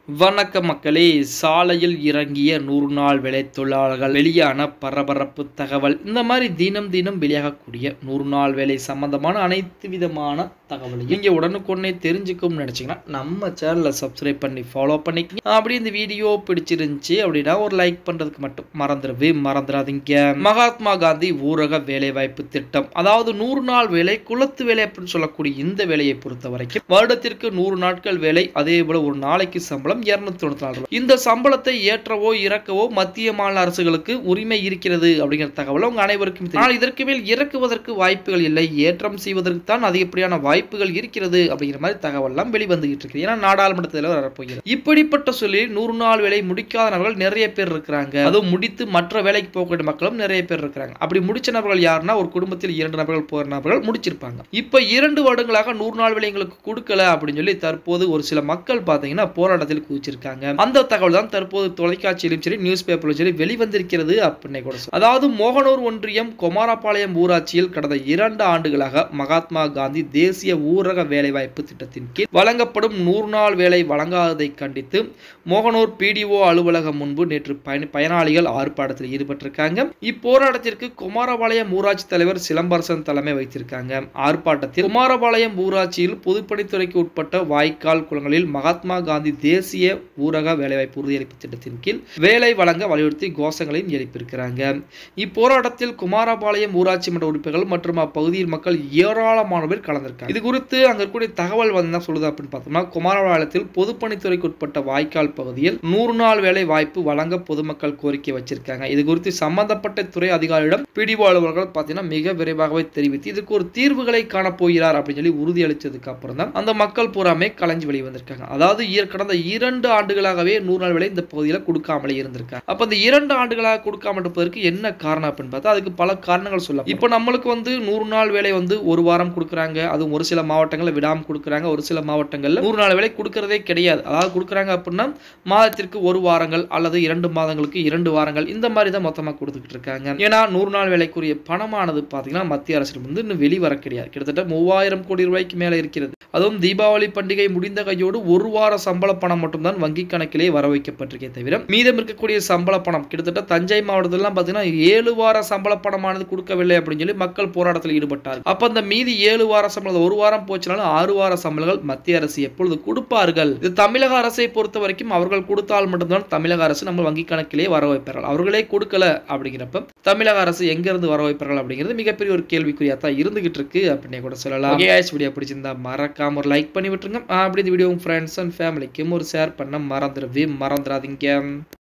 வணக்க மக்களே சாலையில் இறங்கிய நூறு நாள் வேலை தொழிலாளர்கள் வெளியான பரபரப்பு தகவல் இந்த மாதிரி தினம் தினம் வெளியாகக்கூடிய நூறு நாள் வேலை சம்பந்தமான அனைத்து விதமான தகவலையும் நீங்க உடனுக்குடனே தெரிஞ்சுக்கணும்னு நினைச்சீங்கன்னா நம்ம சேனலை சப்ஸ்கிரைப் பண்ணி ஃபாலோ பண்ணிக்கங்க அப்படி இந்த வீடியோ பிடிச்சிருந்துச்சு அப்படின்னா ஒரு லைக் பண்றதுக்கு மட்டும் மறந்துடவே மறந்துடாதீங்க மகாத்மா காந்தி ஊரக வேலைவாய்ப்பு திட்டம் அதாவது நூறு நாள் வேலை குளத்து வேலை அப்படின்னு சொல்லக்கூடிய இந்த வேலையை பொறுத்த வரைக்கும் வருடத்திற்கு நூறு நாட்கள் வேலை அதே போல ஒரு நாளைக்கு சம்பளம் இருநூத்தி தொண்ணூத்தி நாலு ரூபாய் இந்த சம்பளத்தை ஏற்றவோ இறக்கவோ மத்திய மாநில அரசுகளுக்கு உரிமை இருக்கிறது அப்படிங்கிற தகவல் உங்க அனைவருக்கும் தெரியும் ஆனால் இதற்கு மேல் இறக்குவதற்கு வாய்ப்புகள் இல்லை ஏற்றம் செய்வதற்கு தான் அதிகப்படியான வாய்ப்புகள் இருக்கிறது அப்படிங்கிற மாதிரி தகவல் எல்லாம் வெளிவந்துகிட்டு இருக்கு ஏன்னா நாடாளுமன்றத்தில் வரப்போகிறது இப்படிப்பட்ட சொல்லில் நூறு நாள் வேலை முடிக்காத நபர்கள் நிறைய பேர் இருக்கிறாங்க அதுவும் முடித்து மற்ற வேலைக்கு போகக்கூடிய மக்களும் நிறைய பேர் இருக்கிறாங்க அப்படி முடிச்ச நபர்கள் யாருன்னா ஒரு குடும்பத்தில் இரண்டு நபர்கள் போகிற நபர்கள் முடிச்சிருப்பாங்க இப்ப இரண்டு வருடங்களாக நூறு நாள் வேலை எங்களுக்கு கொடுக்கல அப்படின்னு சொல்லி தற்போது ஒரு சில மக்கள் பாத்தீங்கன்னா போராட்டத்தில் குதிச்சிருக்காங்க அந்த தகவல் தான் தற்போது தொலைக்காட்சியிலும் சரி நியூஸ் பேப்பர்லும் சரி வெளிவந்திருக்கிறது அப்படின்னு கூட சொல்லலாம். அதாவது மோகனூர் ஒன்றியம் கொமாரபாளையம் ஊராட்சியில் கடந்த இரண்டு ஆண்டுகளாக மகாத்மா காந்தி தேசிய ஊரக வேலைவாய்ப்பு திட்டத்தின் கீழ் வழங்கப்படும் நூறு நாள் வேலை வழங்காததை கண்டித்து மோகனூர் பிடிஓ அலுவலகம் முன்பு நேற்று பயணி பயனாளிகள் ஆர்ப்பாட்டத்தில் ஈடுபட்டிருக்காங்க இப்போராட்டத்திற்கு குமாரபாளையம் ஊராட்சி தலைவர் சிலம்பரசன் தலைமை வைத்திருக்காங்க ஆர்ப்பாட்டத்தில் குமாரபாளையம் ஊராட்சியில் பொதுப்பணித்துறைக்கு உட்பட்ட வாய்க்கால் குளங்களில் மகாத்மா காந்தி தேசிய ஊரக வேலைவாய்ப்பு உறுதியளிப்பு திட்டத்தின் கீழ் வேலை வழங்க வலியுறுத்தி கோஷங்களையும் எழுப்பியிருக்கிறாங்க இப்போராட்டத்தில் குமாரபாளையம் ஊராட்சி மன்ற உறுப்பினர்கள் மற்றும் அப்பகுதியில் மக்கள் ஏராளமானவர் கலந்திருக்காங்க இது குறித்து அங்க இருக்கக்கூடிய தகவல் வந்து என்ன சொல்லுது அப்படின்னு பார்த்தோம்னா குமாரபாளையத்தில் பொதுப்பணித்துறைக்கு உட்பட்ட வாய்க்கால் பகுதியில் நூறு நாள் வேலை வாய்ப்பு வழங்க பொதுமக்கள் கோரிக்கை வச்சிருக்காங்க இது குறித்து சம்பந்தப்பட்ட துறை அதிகாரியிடம் பிடிஓ அலுவலர்கள் பார்த்தீங்கன்னா மிக விரைவாகவே தெரிவித்து இதுக்கு ஒரு தீர்வுகளை காணப்போகிறார் அப்படின்னு சொல்லி உறுதியளித்ததுக்கு அப்புறம் தான் அந்த மக்கள் பூராமே கலைஞ்சு வெளியே வந்திருக்காங்க அதாவது ஈர- கடந்த இரண்டு ஆண்டுகளாகவே நூறு நாள் வேலை இந்த பகுதியில் கொடுக்காமலே இருந்திருக்காங்க அப்ப இந்த இரண்டு ஆண்டுகளாக கொடுக்காம இருப்பதற்கு என்ன காரணம் அப்படின்னு பார்த்தா அதுக்கு பல காரணங்கள் சொல்லலாம் இப்போ நம்மளுக்கு வந்து நூறு நாள் வேலை வந்து ஒரு வாரம் கொடுக்குறாங்க அதுவும் ஒரு சில மாவட்டங்களில் விடாம கொடுக்குறாங்க ஒரு சில மாவட்டங்கள்ல நூறு நாள் வேலை கொடுக்கறதே கிடையாது அதாவது கொடுக்குறாங்க அப்படின்னா மாதத்திற்கு ஒரு வாரங்கள் அல்லது இரண்டு மாதங்களுக்கு இரண்டு வாரங்கள் இந்த மாதிரி தான் மொத்தமாக கொடுத்துக்கிட்டு இருக்காங்க ஏன்னா நூறு நாள் வேலைக்குரிய பணமானது பார்த்தீங்கன்னா மத்திய அரசிடம் வந்து இன்னும் வெளிவர கிடையாது கிட்டத்தட்ட மூவாயிரம் கோடி ரூபாய்க்கு மேலே இருக்கிறது அதுவும் தீபாவளி பண்டிகை முடிந்த கையோடு ஒரு வார சம்பள பணம் மட்டும்தான் வங்கி கணக்கிலே வர வைக்கப்பட்டிருக்கே தவிர மீதம் இருக்கக்கூடிய சம்பள பணம் கிட்டத்தட்ட தஞ்சை மாவட்டத்திலாம் பார்த்தீங்கன்னா ஏழு வார சம்பள பணமானது கொடுக்கவில்லை அப்படின்னு சொல்லி மக்கள் போராட்டத்தில் ஈடுபட்டார் அப்ப அந்த மீதி ஏழு வார சம்பளம் ஒரு வாரம் போச்சுனாலும் ஆறு வார சம்பளங்கள் மத்திய அரசு எப்பொழுது கொடுப்பார்கள் இது தமிழக அரசை பொறுத்த வரைக்கும் அவர்கள் கொடுத்தால் மட்டும்தான் தமிழக அரசு நம்ம வங்கி கணக்கிலே வர வைப்பார்கள் அவர்களே கொடுக்கல அப்படிங்கிறப்ப தமிழக அரசு எங்க இருந்து வர வைப்பார்கள் அப்படிங்கிறது மிகப்பெரிய ஒரு கேள்விக்குறியா தான் இருந்துகிட்டு இருக்கு அப்படின்னே கூட சொல்லலாம் வீடியோ பிடிச்சிருந்தா மறக்காம ஒரு லைக் பண்ணி விட்டுருங்க அப்படி இந்த வீடியோ உங்க ஃப்ரெண்ட்ஸ் அண்ட் ஃபேமிலிக்கும் ஒரு ஷேர் பண்ண மறந்துடவே மறந்துடாதீங்க